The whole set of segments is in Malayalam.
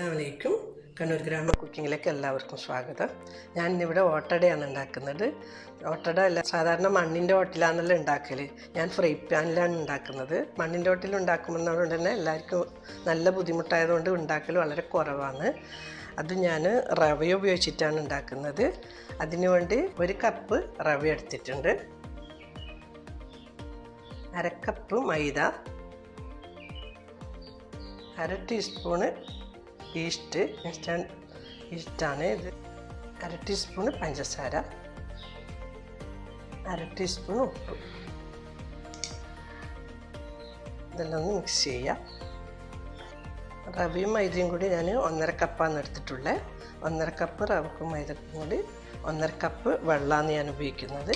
അസ്സാമലൈക്കും കണ്ണൂർ ഗ്രാമ കുക്കിങ്ങിലേക്ക് എല്ലാവർക്കും സ്വാഗതം ഞാൻ ഇന്നിവിടെ ഓട്ടടയാണ് ഉണ്ടാക്കുന്നത് ഓട്ടട അല്ല സാധാരണ മണ്ണിൻ്റെ ഓട്ടിലാണെന്നല്ല ഉണ്ടാക്കൽ ഞാൻ ഫ്രൈ പാനിലാണ് ഉണ്ടാക്കുന്നത് മണ്ണിൻ്റെ ഓട്ടിൽ ഉണ്ടാക്കുമെന്നതുകൊണ്ട് തന്നെ എല്ലാവർക്കും നല്ല ബുദ്ധിമുട്ടായതുകൊണ്ട് ഉണ്ടാക്കൽ വളരെ കുറവാണ് അത് ഞാൻ റവ ഉപയോഗിച്ചിട്ടാണ് ഉണ്ടാക്കുന്നത് അതിനു വേണ്ടി ഒരു കപ്പ് റവ എടുത്തിട്ടുണ്ട് അരക്കപ്പ് മൈദ അര ടീസ്പൂണ് ഈസ്റ്റ് ഇൻസ്റ്റൻറ്റ് ഈസ്റ്റാണ് ഇത് അര ടീസ്പൂണ് പഞ്ചസാര അര ടീസ്പൂൺ ഉപ്പ് ഇതെല്ലാം ഒന്ന് മിക്സ് ചെയ്യാം റവയും മൈദയും കൂടി ഞാൻ ഒന്നര കപ്പാണ് എടുത്തിട്ടുള്ളത് ഒന്നര കപ്പ് റവക്കും മൈദക്കും കൂടി ഒന്നര കപ്പ് വെള്ളമാണ് ഞാൻ ഉപയോഗിക്കുന്നത്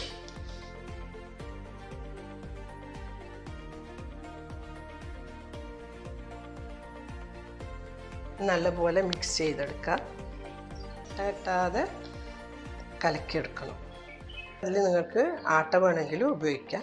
നല്ലപോലെ മിക്സ് ചെയ്തെടുക്കുക തട്ടാതെ കലക്കിയെടുക്കണം അതിൽ നിങ്ങൾക്ക് ആട്ട വേണമെങ്കിലും ഉപയോഗിക്കാം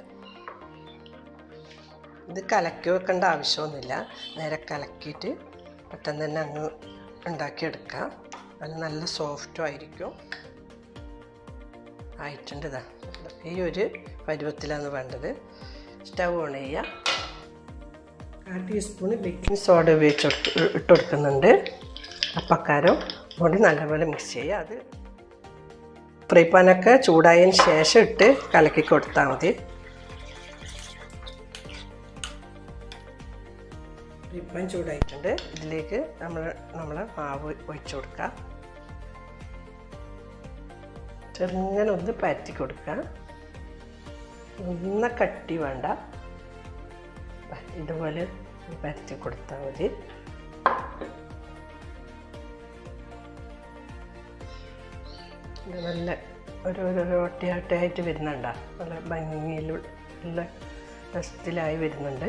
ഇത് കലക്കി വെക്കേണ്ട ആവശ്യമൊന്നുമില്ല നേരെ കലക്കിയിട്ട് പെട്ടെന്ന് തന്നെ അങ്ങ് ഉണ്ടാക്കിയെടുക്കാം അത് നല്ല സോഫ്റ്റും ആയിരിക്കും ആയിട്ടുണ്ട് ഇതാ ഈ ഒരു പരുവത്തിലാണ് വേണ്ടത് സ്റ്റവ് ഓൺ ചെയ്യുക ആ ടീസ്പൂൺ ബേക്കിംഗ് സോഡ ഉപയോഗിച്ച് ഇട്ട് കൊടുക്കുന്നുണ്ട് അപ്പക്കാരം കൂടി നല്ലപോലെ മിക്സ് ചെയ്യുക അത് ഫ്രൈ പാനൊക്കെ ചൂടായതിന് ശേഷം ഇട്ട് കലക്കി കൊടുത്താൽ മതി ഫ്രൈ പാൻ ചൂടായിട്ടുണ്ട് ഇതിലേക്ക് നമ്മൾ നമ്മൾ മാവ് ഒഴിച്ചു കൊടുക്കുക ചെറുങ്ങനെ ഒന്ന് പരത്തി കൊടുക്കുക ഒന്ന കട്ടി വേണ്ട ഇതുപോലെ പരത്തി കൊടുത്താൽ മതി ഇത് നല്ല ഒരു ഒരു ഒട്ടയാട്ടയായിട്ട് വരുന്നുണ്ട നല്ല ഭംഗിയിലുള്ള രസത്തിലായി വരുന്നുണ്ട്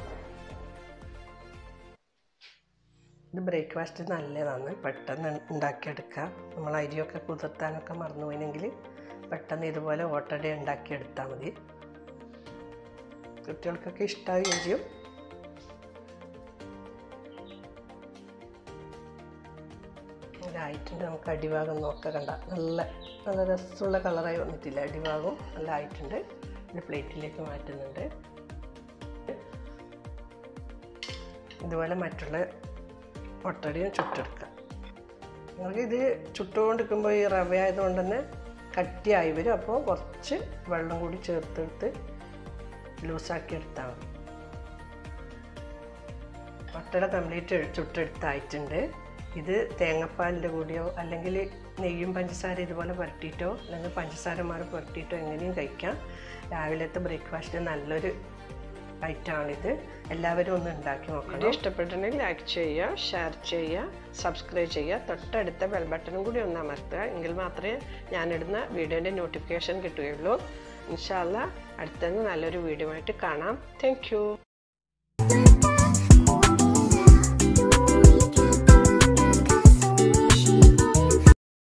ഇത് ബ്രേക്ക്ഫാസ്റ്റ് നല്ലതാണ് പെട്ടെന്ന് ഉണ്ടാക്കിയെടുക്കുക നമ്മൾ അരിയൊക്കെ കുതിർത്താനൊക്കെ മറന്നു പോയിനെങ്കിൽ പെട്ടെന്ന് ഇതുപോലെ ഓട്ടട ഉണ്ടാക്കിയെടുത്താൽ മതി കുട്ടികൾക്കൊക്കെ ഇഷ്ടമാവുകയും ചെയ്യും ഇതായിട്ടുണ്ട് നമുക്ക് അടിഭാഗം നോക്കാം കണ്ട നല്ല നല്ല രസമുള്ള കളറായി വന്നിട്ടില്ല അടിഭാഗം നല്ല ആയിട്ടുണ്ട് ഇത് പ്ലേറ്റിലേക്ക് മാറ്റുന്നുണ്ട് ഇതുപോലെ മറ്റുള്ള ഒട്ടടിയും ചുട്ടെടുക്കുക നിങ്ങൾക്ക് ഇത് ചുട്ടുകൊണ്ടിരിക്കുമ്പോൾ ഈ റവ ആയതുകൊണ്ട് തന്നെ കട്ടിയായി വരും അപ്പോൾ കുറച്ച് വെള്ളം കൂടി ചേർത്തെടുത്ത് ലൂസാക്കി എടുത്താൽ മതി ഒട്ടട കംപ്ലീറ്റ് ചുട്ടെടുത്തായിട്ടുണ്ട് ഇത് തേങ്ങാപ്പാലിൻ്റെ കൂടിയോ അല്ലെങ്കിൽ നെയ്യും പഞ്ചസാര ഇതുപോലെ പുരട്ടിയിട്ടോ അല്ലെങ്കിൽ പഞ്ചസാര മാറി പുരട്ടിയിട്ടോ എങ്ങനെയും കഴിക്കാം രാവിലത്തെ ബ്രേക്ക്ഫാസ്റ്റിന് നല്ലൊരു ഐറ്റമാണിത് എല്ലാവരും ഒന്ന് ഉണ്ടാക്കി നോക്കണം ഇഷ്ടപ്പെട്ടിട്ടുണ്ടെങ്കിൽ ലൈക്ക് ചെയ്യുക ഷെയർ ചെയ്യുക സബ്സ്ക്രൈബ് ചെയ്യുക തൊട്ടടുത്ത ബെൽ ബട്ടണും കൂടി ഒന്ന് അമർത്തുക എങ്കിൽ മാത്രമേ ഞാനിടുന്ന വീഡിയോൻ്റെ നോട്ടിഫിക്കേഷൻ കിട്ടുകയുള്ളൂ ഇൻഷാല്ല അടുത്തത് നല്ലൊരു വീഡിയോ ആയിട്ട് കാണാം താങ്ക്